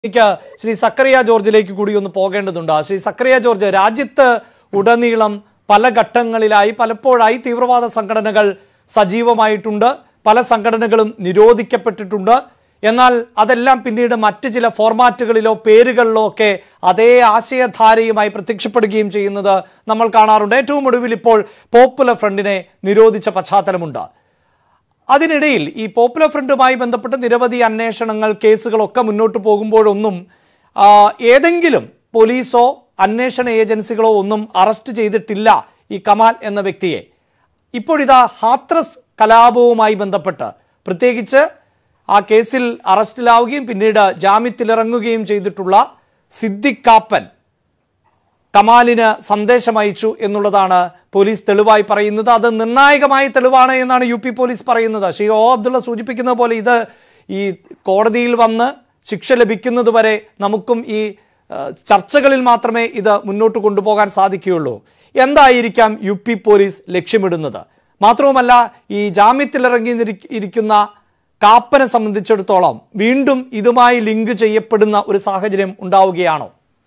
എനിക്ക് ശ്രീ സക്കറിയ ജോർജിലേക്ക് കൂടി ഒന്ന് പോകേണ്ടതുണ്ട് ശ്രീ സക്കറിയ ജോർജ് രാജ്യത്ത് ഉടനീളം പല ഘട്ടങ്ങളിലായി പലപ്പോഴായി തീവ്രവാദ സംഘടനകൾ സജീവമായിട്ടുണ്ട് പല സംഘടനകളും നിരോധിക്കപ്പെട്ടിട്ടുണ്ട് എന്നാൽ അതെല്ലാം പിന്നീട് മറ്റ് ചില ഫോർമാറ്റുകളിലോ പേരുകളിലോ ഒക്കെ അതേ ആശയധാരയുമായി പ്രത്യക്ഷപ്പെടുകയും ചെയ്യുന്നത് നമ്മൾ കാണാറുണ്ട് ഏറ്റവും ഒടുവിൽ ഇപ്പോൾ പോപ്പുലർ ഫ്രണ്ടിനെ നിരോധിച്ച പശ്ചാത്തലമുണ്ട് അതിനിടയിൽ ഈ പോപ്പുലർ ഫ്രണ്ടുമായി ബന്ധപ്പെട്ട് നിരവധി അന്വേഷണങ്ങൾ കേസുകളൊക്കെ മുന്നോട്ട് പോകുമ്പോഴൊന്നും ആ, ഏതെങ്കിലും പോലീസോ അന്വേഷണ ഏജൻസികളോ ഒന്നും അറസ്റ്റ് ചെയ്തിട്ടില്ല ഈ കമാൽ എന്ന വ്യക്തിയെ ഇപ്പോഴിതാ ഹാത്രസ് കലാപവുമായി ബന്ധപ്പെട്ട് പ്രത്യേകിച്ച് ആ കേസിൽ അറസ്റ്റിലാവുകയും പിന്നീട് ജാമ്യത്തിലിറങ്ങുകയും ചെയ്തിട്ടുള്ള സിദ്ദിഖ് കാപ്പൻ കമാലിന് സന്ദേശം അയച്ചു എന്നുള്ളതാണ് പോലീസ് തെളിവായി പറയുന്നത് അത് നിർണായകമായ തെളിവാണ് എന്നാണ് യു പി പോലീസ് പറയുന്നത് ശ്രീ ഒ അബ്ദുള്ള സൂചിപ്പിക്കുന്ന പോലെ ഇത് ഈ കോടതിയിൽ വന്ന് ശിക്ഷ ലഭിക്കുന്നത് വരെ നമുക്കും ഈ ആ, ചർച്ചകളിൽ മാത്രമേ ഇത് മുന്നോട്ട് കൊണ്ടുപോകാൻ സാധിക്കുകയുള്ളൂ എന്തായിരിക്കാം യു പി പോലീസ് ലക്ഷ്യമിടുന്നത് മാത്രവുമല്ല ഈ ജാമ്യത്തിലിറങ്ങി നിരി- ഇരിക്കുന്ന കാപ്പനെ സംബന്ധിച്ചിടത്തോളം വീണ്ടും ഇതുമായി ലിങ്ക് ചെയ്യപ്പെടുന്ന ഒരു സാഹചര്യം ഉണ്ടാവുകയാണോ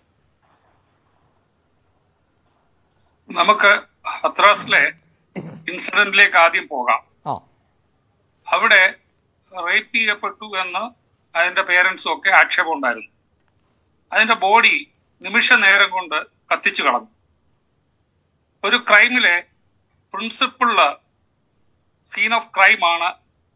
നമുക്ക് ഹത്രാസിലെ ഇൻസിഡന്റിലേക്ക് ആദ്യം പോകാം ആ അവിടെ റേപ്പ് ചെയ്യപ്പെട്ടു എന്ന് അതിന്റെ പേരൻസും ഒക്കെ ആക്ഷേപം ഉണ്ടായിരുന്നു അതിന്റെ ബോഡി നിമിഷ നേരം കൊണ്ട് കത്തിച്ചു കളഞ്ഞു ഒരു ക്രൈമിലെ പ്രിൻസിപ്പിള് സീൻ ഓഫ് ക്രൈം ആണ്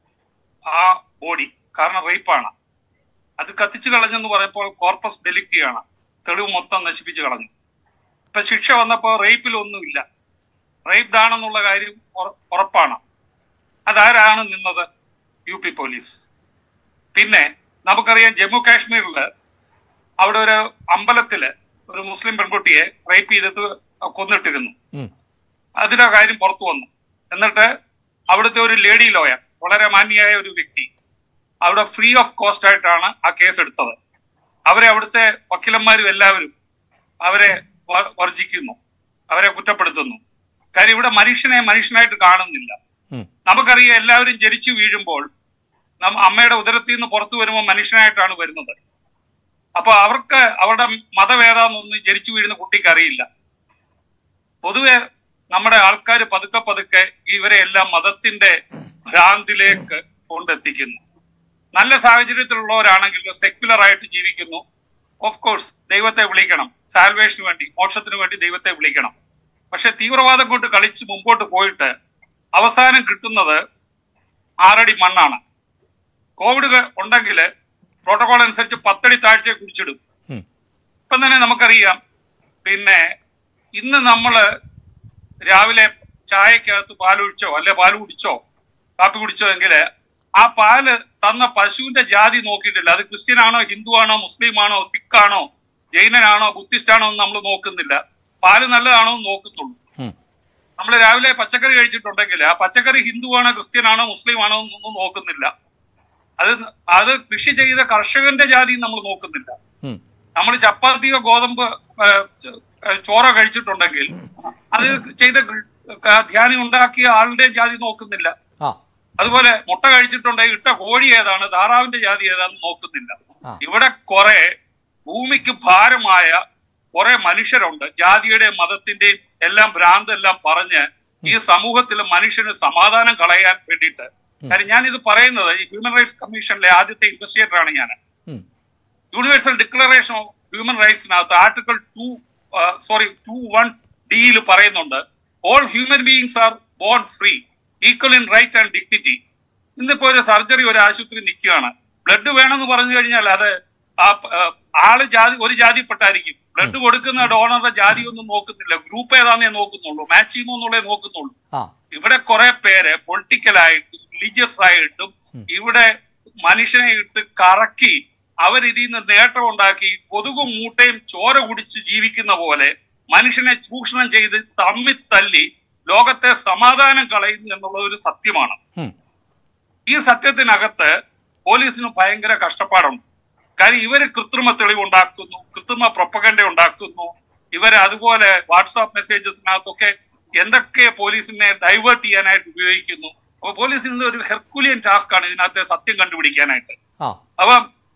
ആ ബോഡി കാരണം റേപ്പാണ് അത് കത്തിച്ചു കളഞ്ഞെന്ന് പറയുമ്പോൾ കോർപ്പസ് ഡെലിക്റ്റ് ആണ് തെളിവ് മൊത്തം നശിപ്പിച്ചു കളഞ്ഞു ഇപ്പൊ ശിക്ഷ വന്നപ്പോൾ റേപ്പിലൊന്നുമില്ല റേപ്ഡ് ആണെന്നുള്ള കാര്യം ഉറ- ഉറപ്പാണ് അതാരാണ് നിന്നത് യു പി പോലീസ് പിന്നെ നമുക്കറിയാം ജമ്മു കാശ്മീരിൽ അവിടെ ഒരു അമ്പലത്തില് ഒരു മുസ്ലിം പെൺകുട്ടിയെ റേപ്പ് ചെയ്തിട്ട് കൊന്നിട്ടിരുന്നു ഉം. അതിന്റെ കാര്യം പുറത്തു വന്നു എന്നിട്ട് അവിടുത്തെ ഒരു ലേഡി ലോയർ വളരെ മാന്യയായ ഒരു വ്യക്തി അവിടെ ഫ്രീ ഓഫ് കോസ്റ്റ് ആയിട്ടാണ് ആ കേസ് എടുത്തത് അവരെ അവിടുത്തെ വക്കീലന്മാരും എല്ലാവരും അവരെ വ- വർജിക്കുന്നു അവരെ കുറ്റപ്പെടുത്തുന്നു കാര്യം ഇവിടെ മനുഷ്യനെ മനുഷ്യനായിട്ട് കാണുന്നില്ല ഉം. നമുക്കറിയാം എല്ലാവരും ജനിച്ചു വീഴുമ്പോൾ നമ്മ അമ്മയുടെ ഉദരത്തിൽ നിന്ന് പുറത്തു വരുമ്പോൾ മനുഷ്യനായിട്ടാണ് വരുന്നത് അപ്പൊ അവർക്ക് അവരുടെ മതം ഏതാന്നൊന്നും ജനിച്ചു വീഴുന്ന കുട്ടിക്ക് അറിയില്ല പൊതുവെ നമ്മുടെ ആൾക്കാർ പതുക്കെ പതുക്കെ ഇവരെ എല്ലാം മതത്തിന്റെ ഭ്രാന്തിലേക്ക് കൊണ്ടെത്തിക്കുന്നു നല്ല സാഹചര്യത്തിലുള്ളവരാണെങ്കിൽ സെക്യുലർ ആയിട്ട് ജീവിക്കുന്നു ഓഫ് കോഴ്സ് ദൈവത്തെ വിളിക്കണം സാൽവേഷന് വേണ്ടി മോക്ഷത്തിന് വേണ്ടി ദൈവത്തെ വിളിക്കണം പക്ഷെ തീവ്രവാദം കൊണ്ട് കളിച്ച് മുമ്പോട്ട് പോയിട്ട് അവസാനം കിട്ടുന്നത് ആറടി മണ്ണാണ് കോവിഡ് ഉണ്ടെങ്കിൽ പ്രോട്ടോകോൾ അനുസരിച്ച് പത്തടി താഴ്ചയെ കുറിച്ചിടും ഉം. ഇപ്പം തന്നെ നമുക്കറിയാം പിന്നെ ഇന്ന് നമ്മള് രാവിലെ ചായക്കകത്ത് പാലൊഴിച്ചോ അല്ലെ പാല് കുടിച്ചോ കാപ്പി കുടിച്ചോ എങ്കിൽ ആ പാല് തന്ന പശുവിന്റെ ജാതി നോക്കിയിട്ടില്ല അത് ക്രിസ്ത്യൻ ആണോ ഹിന്ദു ആണോ മുസ്ലിം ആണോ സിഖ് ആണോ ജൈനനാണോ ബുദ്ധിസ്റ്റ് ആണോ എന്ന് നമ്മൾ നോക്കുന്നില്ല പാല് നല്ലതാണോ എന്ന് നോക്കുന്നുള്ളൂ ഉം. നമ്മൾ രാവിലെ പച്ചക്കറി കഴിച്ചിട്ടുണ്ടെങ്കിൽ ആ പച്ചക്കറി ഹിന്ദു ആണോ ക്രിസ്ത്യൻ ആണോ മുസ്ലിം ആണോ എന്നൊന്നും നോക്കുന്നില്ല അത് അത് കൃഷി ചെയ്ത കർഷകന്റെ ജാതി നമ്മൾ നോക്കുന്നില്ല ഉം. നമ്മൾ ചപ്പാത്തിയോ ഗോതമ്പ് ഏ, ച- ഏ, ചോറോ കഴിച്ചിട്ടുണ്ടെങ്കിൽ അത് ചെയ്ത കൃ- ക- ധ്യാനം ഉണ്ടാക്കിയ ആളുടെ ജാതി നോക്കുന്നില്ല ആ അതുപോലെ മുട്ട കഴിച്ചിട്ടുണ്ടെങ്കിൽ ഇട്ട കോഴി ഏതാണ് താറാവിന്റെ ജാതി ഏതാണെന്ന് നോക്കുന്നില്ല ആ. ഇവിടെ കുറെ ഭൂമിക്ക് ഭാരമായ കുറെ മനുഷ്യരുണ്ട് ജാതിയുടെയും മതത്തിന്റെയും എല്ലാം ഭ്രാന്തെല്ലാം പറഞ്ഞ് ഈ സമൂഹത്തിൽ മനുഷ്യന് സമാധാനം കളയാൻ വേണ്ടിയിട്ട് കാര്യം ഞാൻ ഇത് പറയുന്നത് ഈ ഹ്യൂമൻ റൈറ്റ്സ് കമ്മീഷനിലെ ആദ്യത്തെ ഇൻവെസ്റ്റിഗേറ്റർ ആണ് ഞാൻ ഉം. യൂണിവേഴ്സൽ ഡിക്ലറേഷൻ ഓഫ് ഹ്യൂമൻ റൈറ്റ്സിനകത്ത് article two sorry two one ഡിയിൽ പറയുന്നുണ്ട് all human beings are born free equal in right and dignity ഇന്നിപ്പോ ഒരു സർജറി ഒരു ആശുപത്രി നിൽക്കുകയാണ് ബ്ലഡ് വേണമെന്ന് പറഞ്ഞു കഴിഞ്ഞാൽ അത് ആ പ- ആ, ആള് ജാതി ഒരു ജാതിപ്പെട്ടായിരിക്കും ബ്ലഡ് കൊടുക്കുന്ന ഡോണറുടെ ജാതി ഒന്നും നോക്കുന്നില്ല ഗ്രൂപ്പ് ഏതാന്നേ നോക്കുന്നുള്ളൂ മാച്ച് ചെയ്യുമോ എന്നുള്ളേ നോക്കുന്നുള്ളൂ ആ ഇവിടെ കുറെ പേര് പൊളിറ്റിക്കലായിട്ടും റിലീജിയസ് ആയിട്ടും ഇവിടെ മനുഷ്യനെ ഇട്ട് കറക്കി അവരിതിൽ നിന്ന് നേട്ടം ഉണ്ടാക്കി കൊതുകും മൂട്ടയും ചോര കുടിച്ച് ജീവിക്കുന്ന പോലെ മനുഷ്യനെ ചൂഷണം ചെയ്ത് തമ്മി തല്ലി ലോകത്തെ സമാധാനം കളയുന്നു എന്നുള്ള ഒരു സത്യമാണ് ഉം. ഈ സത്യത്തിനകത്ത് പോലീസിന് ഭയങ്കര കഷ്ടപ്പാടുണ്ട് കാര്യം ഇവര് കൃത്രിമ തെളിവ് ഉണ്ടാക്കുന്നു കൃത്രിമ പ്രൊപ്പഗൻഡ ഉണ്ടാക്കുന്നു ഇവര് അതുപോലെ വാട്സാപ്പ് മെസ്സേജസിനകത്തൊക്കെ എന്തൊക്കെ പോലീസിനെ ഡൈവേർട്ട് ചെയ്യാനായിട്ട് ഉപയോഗിക്കുന്നു അപ്പൊ പോലീസിന് ഒരു ഹെർക്കുലിയൻ ടാസ്ക് ആണ് ഇതിനകത്തെ സത്യം കണ്ടുപിടിക്കാനായിട്ട് ആ അപ്പം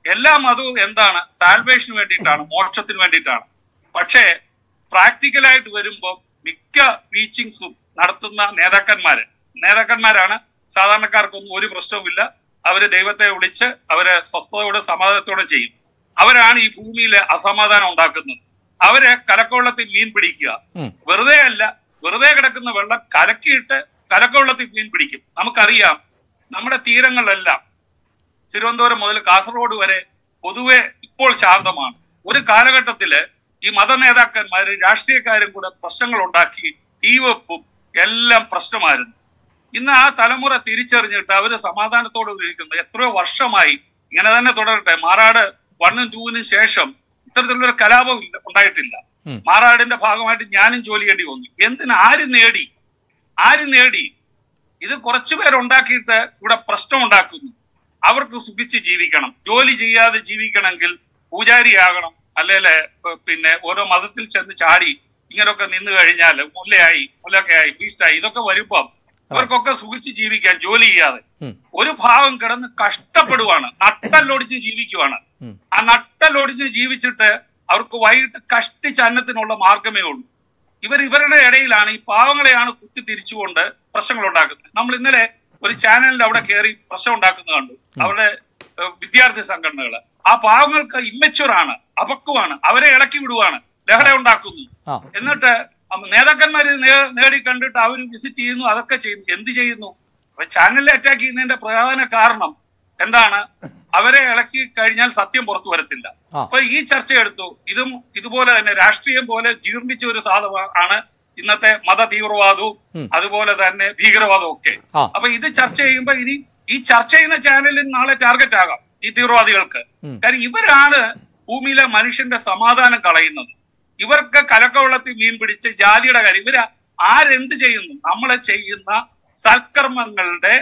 എല്ലാ മതവും എന്താണ് സാൽവേഷന് വേണ്ടിയിട്ടാണ് മോക്ഷത്തിന് വേണ്ടിയിട്ടാണ് പക്ഷേ പ്രാക്ടിക്കലായിട്ട് വരുമ്പോൾ മിക്ക ടീച്ചിങ്സും നടത്തുന്ന നേതാക്കന്മാര് നേതാക്കന്മാരാണ് സാധാരണക്കാർക്കൊന്നും ഒരു പ്രശ്നവുമില്ല അവര് ദൈവത്തെ വിളിച്ച് അവരെ സ്വസ്ഥതയോടെ സമാധാനത്തോടെ ചെയ്യും അവരാണ് ഈ ഭൂമിയിലെ അസമാധാനം ഉണ്ടാക്കുന്നത് അവരെ കലക്കവെള്ളത്തിൽ മീൻ പിടിക്കുക ഉം. വെറുതെ അല്ല വെറുതെ കിടക്കുന്ന വെള്ളം കലക്കിയിട്ട് കലക്കവെള്ളത്തിൽ മീൻ പിടിക്കും നമുക്കറിയാം നമ്മുടെ തീരങ്ങളിലെല്ലാം തിരുവനന്തപുരം മുതൽ കാസർഗോഡ് വരെ പൊതുവെ ഇപ്പോൾ ശാന്തമാണ് ഒരു കാലഘട്ടത്തില് ഈ മത നേതാക്കന്മാര് രാഷ്ട്രീയക്കാരും കൂടെ പ്രശ്നങ്ങൾ ഉണ്ടാക്കി തീവെപ്പും എല്ലാം പ്രശ്നമായിരുന്നു ഇന്ന് ആ തലമുറ തിരിച്ചറിഞ്ഞിട്ട് അവര് സമാധാനത്തോടെ ഇരിക്കുന്നു എത്രയോ വർഷമായി ഇങ്ങനെ തന്നെ തുടരട്ടെ മാറാട് വണ്ണും ടൂവിനും ശേഷം ഇത്തരത്തിലുള്ളൊരു കലാപം ഇല്ല- ഉണ്ടായിട്ടില്ല ഉം. മാറാടിന്റെ ഭാഗമായിട്ട് ഞാനും ജോലി ചെയ്യേണ്ടി വന്നു എന്തിന് ആര് നേടി ആര് നേടി ഇത് കുറച്ചു പേരുണ്ടാക്കിയിട്ട് ഇവിടെ പ്രശ്നം ഉണ്ടാക്കുന്നു അവർക്ക് സുഖിച്ച് ജീവിക്കണം ജോലി ചെയ്യാതെ ജീവിക്കണമെങ്കിൽ പൂജാരിയാകണം അല്ലെങ്കിൽ പിന്നെ ഓരോ മതത്തിൽ ചെന്ന് ചാടി ഇങ്ങനെയൊക്കെ നിന്ന് കഴിഞ്ഞാൽ മുല്ലയായി മുല്ലക്കയായി ഫീസ്റ്റായി ഇതൊക്കെ വരുമ്പം അവർക്കൊക്കെ സുഖിച്ച് ജീവിക്കാൻ ജോലി ചെയ്യാതെ ഉം. ഒരു ഭാഗം കിടന്ന് കഷ്ടപ്പെടുവാണ് നട്ടല്ലൊടിച്ച് ജീവിക്കുവാണ് ഉം. ആ നട്ടല്ലൊടിച്ച് ജീവിച്ചിട്ട് അവർക്ക് വൈകിട്ട് കഷ്ടിച്ച് അന്നത്തിനുള്ള മാർഗമേ ഉള്ളൂ ഇവർ ഇവരുടെ ഇടയിലാണ് ഈ പാവങ്ങളെയാണ് കുത്തി തിരിച്ചുകൊണ്ട് പ്രശ്നങ്ങൾ ഉണ്ടാക്കുന്നത് നമ്മൾ ഇന്നലെ ഒരു ചാനലിൽ അവിടെ കയറി പ്രശ്നം ഉണ്ടാക്കുന്നത് കണ്ടു അവരുടെ ഏഹ്, വിദ്യാർത്ഥി സംഘടനകള് ആ പാവങ്ങൾക്ക് ഇമ്മച്ചുവർ ആണ് അപക്വമാണ് അവരെ ഇളക്കി വിടുവാണ് ലഹള ഉണ്ടാക്കുന്നു ആ എന്നിട്ട് നേതാക്കന്മാർ നേടി കണ്ടിട്ട് അവർ വിസിറ്റ് ചെയ്യുന്നു അതൊക്കെ ചെയ്യുന്നു എന്ത് ചെയ്യുന്നു അപ്പൊ ചാനലിൽ അറ്റാക്ക് ചെയ്യുന്നതിന്റെ പ്രധാന കാരണം എന്താണ് അവരെ ഇളക്കി കഴിഞ്ഞാൽ സത്യം പുറത്തു വരത്തില്ല ആ. അപ്പൊ ഈ ചർച്ച എടുത്തു ഇതും ഇതുപോലെ തന്നെ രാഷ്ട്രീയം പോലെ ജീർണിച്ച ഒരു സാധന ആണ് ഇന്നത്തെ മത തീവ്രവാദവും ഉം. അതുപോലെ തന്നെ ഭീകരവാദവും ഒക്കെ ആ. അപ്പൊ ഇത് ചർച്ച ചെയ്യുമ്പോ ഇനി ഈ ചർച്ച ചെയ്യുന്ന ചാനലിൽ നാളെ ടാർഗറ്റ് ആകാം ഈ തീവ്രവാദികൾക്ക് ഉം. കാര്യം ഇവരാണ് ഭൂമിയിലെ മനുഷ്യന്റെ സമാധാനം കളയുന്നത് ഇവർക്ക് കലക്കവെള്ളത്തിൽ മീൻ പിടിച്ച് ജാതിയുടെ കാര്യം ഇവര് ആരെന്ത് ചെയ്യുന്നു നമ്മളെ ചെയ്യുന്ന സൽക്കർമ്മങ്ങളുടെ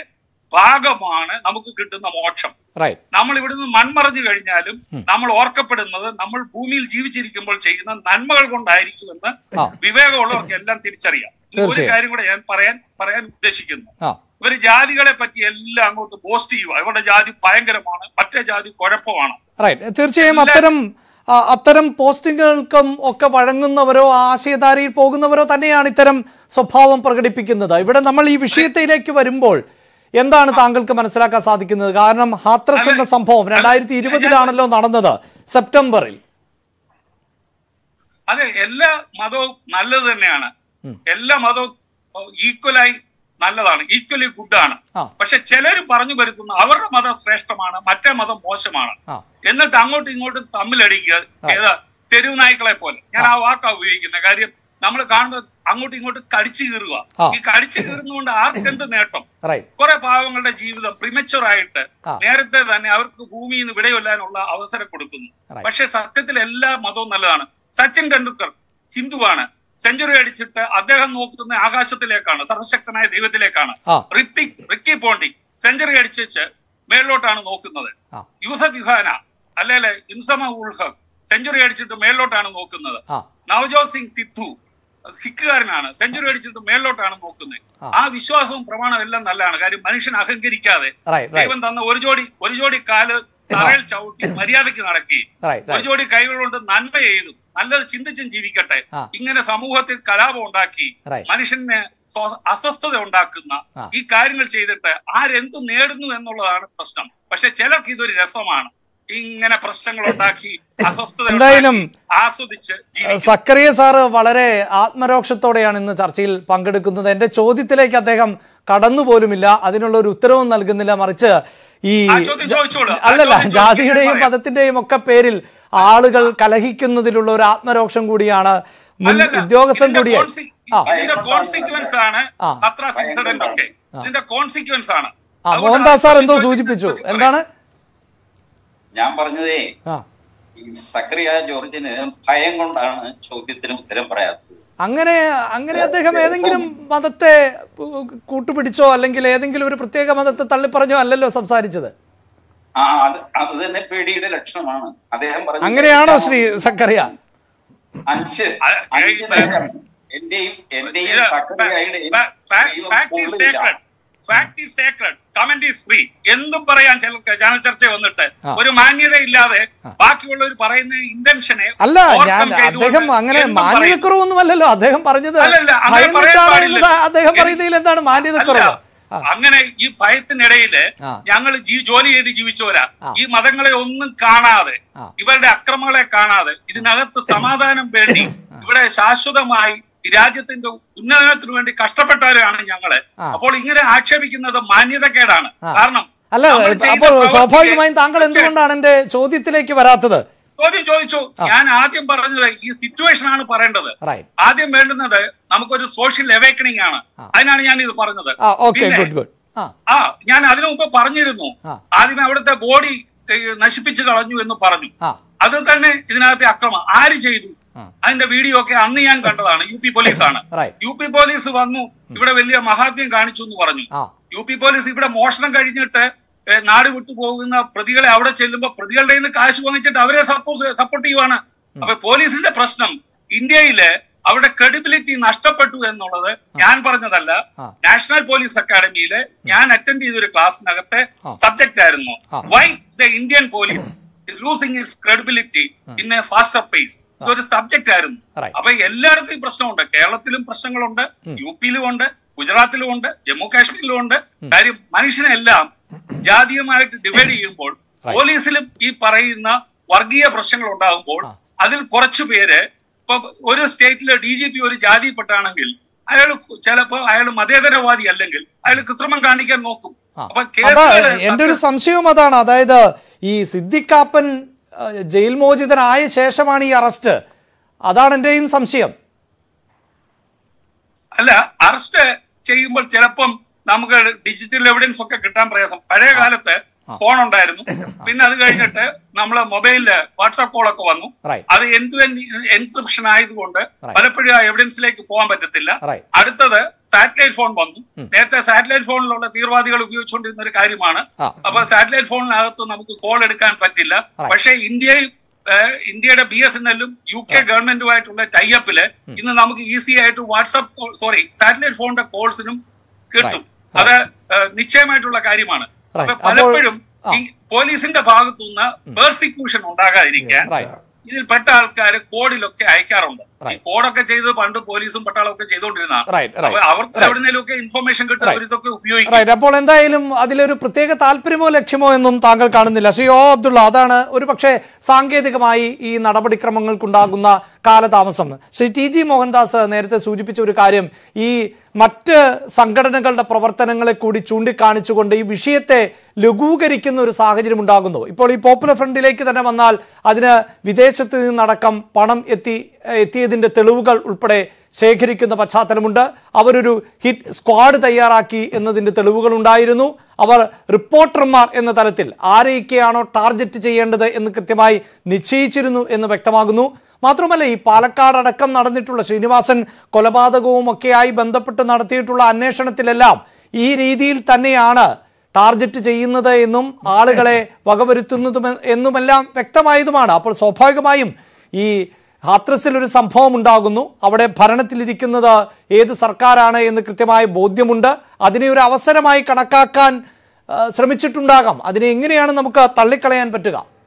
ഭാഗമാണ് നമുക്ക് കിട്ടുന്ന മോക്ഷം റൈറ്റ് നമ്മൾ ഇവിടുന്ന് മൺമറഞ്ഞു കഴിഞ്ഞാലും നമ്മൾ ഓർക്കപ്പെടുന്നത് നമ്മൾ ഭൂമിയിൽ ജീവിച്ചിരിക്കുമ്പോൾ ചെയ്യുന്ന നന്മകൾ കൊണ്ടായിരിക്കുമെന്ന് ആ. വിവേകമുള്ളവർക്ക് എല്ലാം തിരിച്ചറിയാം ഈ ഒരു തീർച്ചയായും. കാര്യം കൂടെ ഞാൻ പറയാൻ പറയാൻ ഉദ്ദേശിക്കുന്നു ആ ഇവര് ജാതികളെ പറ്റി എല്ലാം അങ്ങോട്ട് പോസ്റ്റ് ചെയ്യുക ഇവരുടെ ജാതി ഭയങ്കരമാണ് മറ്റേ ജാതി കുഴപ്പമാണ് റൈറ്റ് തീർച്ചയായും അത്തരം ആ, അത്തരം പോസ്റ്റിങ്ങുകൾക്കും ഒക്കെ വഴങ്ങുന്നവരോ ആശയധാരയിൽ പോകുന്നവരോ തന്നെയാണ് ഇത്തരം സ്വഭാവം പ്രകടിപ്പിക്കുന്നത് ഇവിടെ നമ്മൾ ഈ വിഷയത്തിലേക്ക് വരുമ്പോൾ എന്താണ് താങ്കൾക്ക് മനസ്സിലാക്കാൻ സാധിക്കുന്നത് കാരണം ഹാത്രസ് എന്ന സംഭവം രണ്ടായിരത്തി ഇരുപതിലാണല്ലോ നടന്നത് സെപ്റ്റംബറിൽ അതെ എല്ലാ മതവും നല്ലത് തന്നെയാണ് എല്ലാ മതവും ഈക്വലായി നല്ലതാണ് ഈക്വലി ഗുഡാണ് ആ. പക്ഷെ ചിലർ പറഞ്ഞു വരുത്തുന്ന അവരുടെ മതം ശ്രേഷ്ഠമാണ് മറ്റേ മതം മോശമാണ് ആ എന്നിട്ട് അങ്ങോട്ടും ഇങ്ങോട്ടും തമ്മിലടിക്കുക ഏതാ തെരുവ് നായ്ക്കളെ പോലെ ഞാൻ ആ വാക്കാ ഉപയോഗിക്കുന്ന കാര്യം നമ്മൾ കാണുന്നത് അങ്ങോട്ടും ഇങ്ങോട്ടും കടിച്ചു കീറുക ആ. ഈ കടിച്ചു കീറുന്നതുകൊണ്ട് ആർക്കെന്ത് നേട്ടം റൈറ്റ് കുറെ പാവങ്ങളുടെ ജീവിതം പ്രിമച്ചുർ ആയിട്ട് ആ. നേരത്തെ തന്നെ അവർക്ക് ഭൂമിയിൽ നിന്ന് വിടയൊല്ലാനുള്ള അവസരം കൊടുക്കുന്നു Right. പക്ഷെ സത്യത്തിൽ എല്ലാ മതവും നല്ലതാണ് സച്ചിൻ ടെണ്ടുൽക്കർ ഹിന്ദുവാണ് സെഞ്ചുറി അടിച്ചിട്ട് അദ്ദേഹം നോക്കുന്ന ആകാശത്തിലേക്കാണ് സർവശക്തനായ ദൈവത്തിലേക്കാണ് ആ. റിപ്പി റിക്കി പോണ്ടി സെഞ്ചുറി അടിച്ചിട്ട് മേളിലോട്ടാണ് നോക്കുന്നത് ആ. യൂസഫ് യുഹാന അല്ലേലെ ഇൻസമ ഉൾഹ സെഞ്ചുറി അടിച്ചിട്ട് മേളിലോട്ടാണ് നോക്കുന്നത് ആ നവജോത് സിംഗ് സിദ്ധു സിഖുകാരനാണ് സെഞ്ചുറി അടിച്ചിട്ട് മേളിലോട്ടാണ് നോക്കുന്നത് ആ. ആ വിശ്വാസവും പ്രമാണവും എല്ലാം നല്ലതാണ് കാര്യം മനുഷ്യൻ അഹങ്കരിക്കാതെ റൈറ്റ് റൈറ്റ് ദൈവം തന്ന ഒരു ജോഡി ഒരു ജോഡി കാല് തറയിൽ ചവിട്ടി മര്യാദയ്ക്ക് നടക്കുകയും റൈറ്റ് ഒരു റൈറ്റ് ജോഡി കൈകൾ കൊണ്ട് നന്മ ചെയ്തു നല്ലത് ചിന്തിച്ചും ജീവിക്കട്ടെ ആ. ഇങ്ങനെ സമൂഹത്തിൽ കലാപം ഉണ്ടാക്കി Right. മനുഷ്യന് സ്വ- അസ്വസ്ഥത ഉണ്ടാക്കുന്ന ആ. ഈ കാര്യങ്ങൾ ചെയ്തിട്ട് ആരെന്തു നേടുന്നു എന്നുള്ളതാണ് പ്രശ്നം പക്ഷെ ചിലർക്ക് ഇതൊരു രസമാണ് ഇങ്ങനെ പ്രശ്നങ്ങൾ ഉണ്ടാക്കി അസ്വസ്ഥത എന്തായാലും, ഉണ്ടാക്കി, ആസ്വദിച്ച് ജീവിക്കും സക്കറിയ സാറ് വളരെ ആത്മരോക്ഷത്തോടെയാണ് ഇന്ന് ചർച്ചയിൽ പങ്കെടുക്കുന്നത് എൻ്റെ ചോദ്യത്തിലേക്ക് അദ്ദേഹം കടന്നു പോലുമില്ല അതിനുള്ള ഒരു ഉത്തരവും നൽകുന്നില്ല മറിച്ച് ഈ ആ ചോദ്യം ചോദിച്ചോളൂ. ആ അല്ലല്ല ചോദ്യം ജാതിയുടെയും ചോദിക്കാൻ മതത്തിന്റെയും ഒക്കെ പേരിൽ ആളുകൾ കലഹിക്കുന്നതിലുള്ള ഒരു ആത്മരോക്ഷം കൂടിയാണ് മുൻ അല്ലല്ല, ഉദ്യോഗസ്ഥൻ ഇതിന്റെ കൂടിയായി conse- ആ ഇതിന്റെ കോൺസിക്വൻസ് ആണ് ആ. ഹത്രാസ് ഇൻസിഡന്റ് ഒക്കെ ഇതിന്റെ കോൺസിക്വൻസ് ആണ് ആ അതുകൊണ്ട് മോഹൻദാസ് സാർ എന്തോ ചോദിച്ച സൂചിപ്പിച്ചു ചോദ്യത്തിന് എന്താണ് ഞാൻ പറഞ്ഞതേ ആ ഈ സക്രിയ ജോർജിന് ഭയം കൊണ്ടാണ് ചോദ്യത്തിന് ഉത്തരം പറയാത്തത് അങ്ങനെ അങ്ങനെ അദ്ദേഹം ഏതെങ്കിലും മതത്തെ ഉ- കൂട്ടുപിടിച്ചോ അല്ലെങ്കിൽ ഏതെങ്കിലും ഒരു പ്രത്യേക മതത്തെ തള്ളിപ്പറഞ്ഞോ അല്ലല്ലോ സംസാരിച്ചത് ആ അത് അത് തന്നെ പേടിയുടെ ലക്ഷണമാണ് അദ്ദേഹം പറഞ്ഞു അങ്ങനെയാണോ ശ്രീ സക്കറിയ അഞ്ച് അത് അഞ്ച് ഇത് നേരം എന്റെയും എന്റെയും ഇത് സക്രിയയുടെയും fa- fa- ദൈവം fact is കൂടുതലില്ല. sacred. Fact is sacred comment is free എന്തും പറയാൻ ചില ചാനൽ ചർച്ച വന്നിട്ട് ആ. ഒരു മാന്യതയില്ലാതെ ബാക്കിയുള്ളവർ പറയുന്ന ഇന്റൻഷനെ അല്ല overcome ഞാൻ ചെയ്തുകൊണ്ട് അദ്ദേഹം അങ്ങനെ എന്തും പറയും. മാന്യതക്കുറവൊന്നുമല്ലല്ലോ അദ്ദേഹം പറഞ്ഞത് അല്ലല്ല, അങ്ങനെ പറയാൻ ഭയന്നിട്ടാണ് പാടില്ല. എന്നത് അദ്ദേഹം എൻ- പറയുന്നതിൽ എന്താണ് മാന്യതക്കുറവ് അല്ല, അങ്ങനെ ഈ ഭയത്തിനിടയില് ആ. ഞങ്ങൾ ജോലി ചെയ്ത് ജീവിച്ചവരാ ആ. ഈ മതങ്ങളെ ഒന്നും കാണാതെ ആ. ഇവരുടെ അക്രമങ്ങളെ കാണാതെ ഇതിനകത്ത് സമാധാനം വേണ്ടി ഇവിടെ ശാശ്വതമായി ഈ രാജ്യത്തിന്റെ ഉന്നതനത്തിന് വേണ്ടി കഷ്ടപ്പെട്ടവരാണ് ഞങ്ങള് ആ. അപ്പോൾ ഇങ്ങനെ ആക്ഷേപിക്കുന്നത് മാന്യതക്കേടാണ് ആ. കാരണം അല്ല നമ്മൾ ചെയ്യുന്ന അപ്പോൾ പ്രവൃത്തിയെ സ്വാഭാവികമായും താങ്കൾ തീർച്ചയായും എന്തുകൊണ്ടാണ് എന്റെ ചോദ്യത്തിലേക്ക് വരാത്തത് ചോദ്യം ചോദിച്ചു ഞാൻ ആദ്യം പറഞ്ഞത് ഈ സിറ്റുവേഷൻ ആണ് പറയേണ്ടത് റൈറ്റ് ആദ്യം വേണ്ടുന്നത് നമുക്കൊരു സോഷ്യൽ എവേക്കണിംഗ് ആണ് അതിനാണ് ഞാൻ ഇത് പറഞ്ഞത് ആ ഓക്കെ പിന്നെ- ഗുഡ് ഗുഡ് ആ ആ ഞാൻ അതിനു മുമ്പ് പറഞ്ഞിരുന്നു ആ. ആദ്യം അവിടുത്തെ ബോഡി നശിപ്പിച്ചു കളഞ്ഞു എന്ന് പറഞ്ഞു ആ അത് തന്നെ ഇതിനകത്തെ അക്രമം ആര് ചെയ്തു ആ. അതിന്റെ വീഡിയോ ഒക്കെ അന്ന് ഞാൻ കണ്ടതാണ് യു പി പോലീസാണ് Right. യു പി പോലീസ് വന്നു ഇവിടെ വലിയ മഹാത്മ്യം കാണിച്ചു എന്ന് പറഞ്ഞു ആ യു പി പോലീസ് ഇവിടെ മോഷണം കഴിഞ്ഞിട്ട് ഏ, നാട് വിട്ടു പോകുന്ന പ്രതികളെ അവിടെ ചെല്ലുമ്പോ പ്രതികളുടെ കയ്യിൽ നിന്ന് കാശ് വാങ്ങിച്ചിട്ട് അവരെ സപ്പോസ് സപ്പോർട്ട് ചെയ്യുവാണ് അപ്പൊ പോലീസിന്റെ പ്രശ്നം ഇന്ത്യയില് അവരുടെ ക്രെഡിബിലിറ്റി നഷ്ടപ്പെട്ടു എന്നുള്ളത് ഞാൻ പറഞ്ഞതല്ല ആ. നാഷണൽ പോലീസ് അക്കാഡമിയില് ഞാൻ അറ്റൻഡ് ചെയ്ത ഒരു ക്ലാസ്സിനകത്തെ ആ. സബ്ജക്ട് ആയിരുന്നു ആ. Why the Indian police losing its credibility in a faster pace ഇതൊരു സബ്ജക്ട് ആയിരുന്നു Right. അപ്പൊ എല്ലായിടത്തും ഈ പ്രശ്നമുണ്ട് കേരളത്തിലും പ്രശ്നങ്ങളുണ്ട് യു പിയിലും ഉണ്ട് ഗുജറാത്തിലും ഉണ്ട് ജമ്മു കാശ്മീരിലും ഉണ്ട് കാര്യം മനുഷ്യനെല്ലാം ജാതീയമായിട്ട് ഡിവൈഡ് ചെയ്യുമ്പോൾ പോലീസിലും ഈ പറയുന്ന വർഗീയ പ്രശ്നങ്ങൾ ഉണ്ടാകുമ്പോൾ അതിൽ കുറച്ചു പേര് ഇപ്പൊ ഒരു സ്റ്റേറ്റിലെ ഡി ജി പി ഒരു ജാതിപ്പെട്ടാണെങ്കിൽ അയാൾ ചിലപ്പോ അയാൾ മതേതരവാദി അല്ലെങ്കിൽ അയാൾ കൃത്രിമം കാണിക്കാൻ നോക്കും ആ. അപ്പൊ അതാ കേസുകള് എന്റെ ഒരു സംശയവും അതാണ് അതായത് ഈ സിദ്ദിഖാപ്പൻ ആ, ജയിൽ മോചിതനായ ശേഷമാണ് ഈ അറസ്റ്റ് അതാണ് എന്റെയും സംശയം അല്ല അറസ്റ്റ് ചെയ്യുമ്പോൾ ചിലപ്പം നമുക്ക് ഡിജിറ്റൽ എവിഡൻസ് ഒക്കെ കിട്ടാൻ പ്രയാസം പഴയ കാലത്ത് ഫോൺ ഉണ്ടായിരുന്നു പിന്നെ അത് കഴിഞ്ഞിട്ട് നമ്മളെ മൊബൈലില് വാട്സാപ്പ് കോൾ ഒക്കെ വന്നു Right. അത് എന്ത് എൻക്രിപ്ഷൻ ആയതുകൊണ്ട് പലപ്പോഴും ആ എവിഡൻസിലേക്ക് പോകാൻ പറ്റത്തില്ല Right. അടുത്തത് സാറ്റലൈറ്റ് ഫോൺ വന്നു നേരത്തെ സാറ്റലൈറ്റ് ഫോണിലുള്ള തീവ്രവാദികൾ ഉപയോഗിച്ചുകൊണ്ടിരുന്ന ഒരു കാര്യമാണ് ആ. അപ്പൊ സാറ്റലൈറ്റ് ഫോണിനകത്ത് നമുക്ക് കോൾ എടുക്കാൻ പറ്റില്ല Right. പക്ഷേ ഇന്ത്യയിൽ ഏഹ്, ഇന്ത്യയുടെ ബി എസ് എൻ എല്ലും യു കെ ഗവൺമെന്റുമായിട്ടുള്ള ടൈഅപ്പില് ഇന്ന് നമുക്ക് ഈസി ആയിട്ട് വാട്സാപ്പ് സോറി സാറ്റലൈറ്റ് ഫോണിന്റെ കോൾസിനും കിട്ടും Right. അത് ഏഹ്, നിശ്ചയമായിട്ടുള്ള കാര്യമാണ് Right. അപ്പൊ അപ്പോൾ- പലപ്പോഴും ആ. ഈ പോലീസിന്റെ ഭാഗത്തുനിന്ന് പേഴ്സിക്യൂഷൻ ഉണ്ടാകാതിരിക്കാൻ Right. ഇതിൽ പെട്ട ആൾക്കാർ കോഡിലൊക്കെ അയക്കാറുണ്ട് ഈ Right. കോഡൊക്കെ ചെയ്തത് പണ്ട് പോലീസും പട്ടാളവും ഒക്കെ ചെയ്തുകൊണ്ടിരുന്നതാണ് Right, right. അപ്പൊ അവർക്ക് Right. എവിടെന്നെങ്കിലുമൊക്കെ ഇൻഫർമേഷൻ കിട്ടും Right. അവരിതൊക്കെ ഉപയോഗിക്കും റൈറ്റ് അപ്പോൾ എന്തായാലും അതിലൊരു പ്രത്യേക താല്പര്യമോ ലക്ഷ്യമോ എന്നും താങ്കൾ കാണുന്നില്ല ശ്രീ ഓ അബ്ദുള്ള അതാണ് ഒരു പക്ഷേ സാങ്കേതികമായി ഈ നടപടിക്രമങ്ങൾക്കുണ്ടാകുന്ന കാലതാമസം ശ്രീ ടി ജി മോഹൻദാസ് നേരത്തെ സൂചിപ്പിച്ച ഒരു കാര്യം ഈ മറ്റ് സംഘടനകളുടെ പ്രവർത്തനങ്ങളെ കൂടി ചൂണ്ടിക്കാണിച്ചുകൊണ്ട് ഈ വിഷയത്തെ ലഘൂകരിക്കുന്ന ഒരു സാഹചര്യം ഉണ്ടാകുന്നു ഇപ്പോൾ ഈ പോപ്പുലർ ഫ്രണ്ടിലേക്ക് തന്നെ വന്നാൽ അതിന് വിദേശത്ത് നിന്നടക്കം പണം എത്തി എത്തിയതിൻ്റെ തെളിവുകൾ ഉൾപ്പെടെ ശേഖരിക്കുന്ന പശ്ചാത്തലമുണ്ട് അവരൊരു ഹിറ്റ് സ്ക്വാഡ് തയ്യാറാക്കി എന്നതിൻ്റെ തെളിവുകൾ ഉണ്ടായിരുന്നു അവർ റിപ്പോർട്ടർമാർ എന്ന തലത്തിൽ ആരെയൊക്കെയാണോ ടാർഗറ്റ് ചെയ്യേണ്ടത് എന്ന് കൃത്യമായി നിശ്ചയിച്ചിരുന്നു എന്ന് വ്യക്തമാകുന്നു മാത്രമല്ല ഈ പാലക്കാട് അടക്കം നടന്നിട്ടുള്ള ശ്രീനിവാസൻ കൊലപാതകവും ഒക്കെയായി ബന്ധപ്പെട്ട് നടത്തിയിട്ടുള്ള അന്വേഷണത്തിലെല്ലാം ഈ രീതിയിൽ തന്നെയാണ് ടാർഗറ്റ് ചെയ്യുന്നത് എന്നും ആളുകളെ വകവരുത്തുന്നതും എന്നുമെല്ലാം വ്യക്തമായതുമാണ് അപ്പോൾ സ്വാഭാവികമായും ഈ ഹാത്രസിൽ ഒരു സംഭവം ഉണ്ടാകുന്നു അവിടെ ഭരണത്തിലിരിക്കുന്നത് ഏത് സർക്കാരാണ് എന്ന് കൃത്യമായ ബോധ്യമുണ്ട് അതിനെ ഒരു അവസരമായി കണക്കാക്കാൻ ആ, ശ്രമിച്ചിട്ടുണ്ടാകാം അതിനെ എങ്ങനെയാണ് നമുക്ക് തള്ളിക്കളയാൻ പറ്റുക